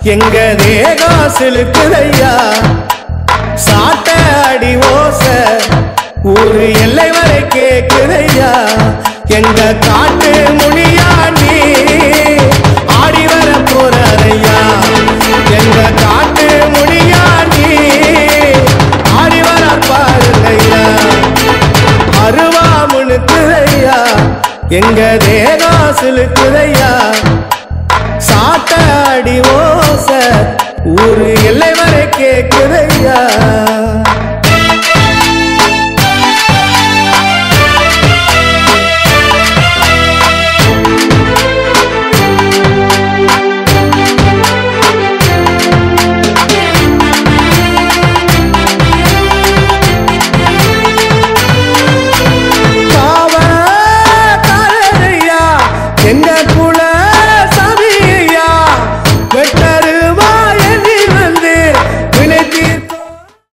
எங்க தேகம் சிலுக்குதையா சாட்ட அடி ஓச ஊரு எல்லை வரை கேக்குதையா எங்க காட்டு முனியா நீ ஆடி வர போறாரையா எங்க காட்டு முனியா நீ ஆடி வர பாருங்கய்யா அருவா முனுக்குதையா எங்க தேகம் சிலுக்குதையா சாட்ட அடி ஓச ஊரு எல்லை வரை கேக்குதையா